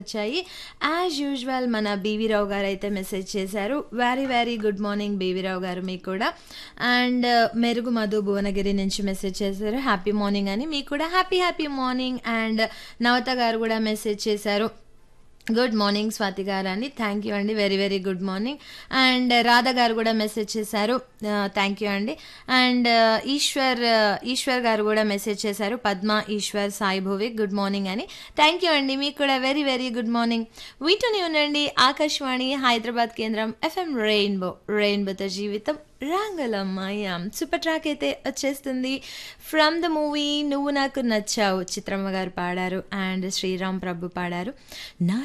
వచ్చాయి as usual మన B V Rao అయితే మెసేజ్ చేశారు very very good morning B V Rao మీకు కూడా అండ్ మెరుగు మధు భువనగిరి నుంచి మెసేజ్ చేశారు హ్యాపీ మార్నింగ్ అని మీకు కూడా happy happy morning and Navata గారు కూడా మెసేజ్ చేశారు గుడ్ మార్నింగ్ స్వాతి గారు అని థ్యాంక్ యూ అండి very very good morning and Radha గారు కూడా మెసేజ్ చేశారు థ్యాంక్ యూ అండి అండ్ ఈశ్వర్ ఈశ్వర్ గారు కూడా మెసేజ్ చేశారు పద్మ ఈశ్వర్ సాయి భువిక్ గుడ్ మార్నింగ్ అని థ్యాంక్ యూ అండి మీకు కూడా వెరీ వెరీ గుడ్ మార్నింగ్ వీటిని ఉండండి ఆకాశవాణి హైదరాబాద్ కేంద్రం ఎఫ్ఎం రెయిన్బో రెయిన్బోతో జీవితం రాంగలమ్మాయం సూపర్ ట్రాక్ అయితే వచ్చేస్తుంది ఫ్రమ్ ద మూవీ నువ్వు నాకు నచ్చావు చిత్రమ్మ గారు పాడారు అండ్ శ్రీరామ్ ప్రభు పాడారు నా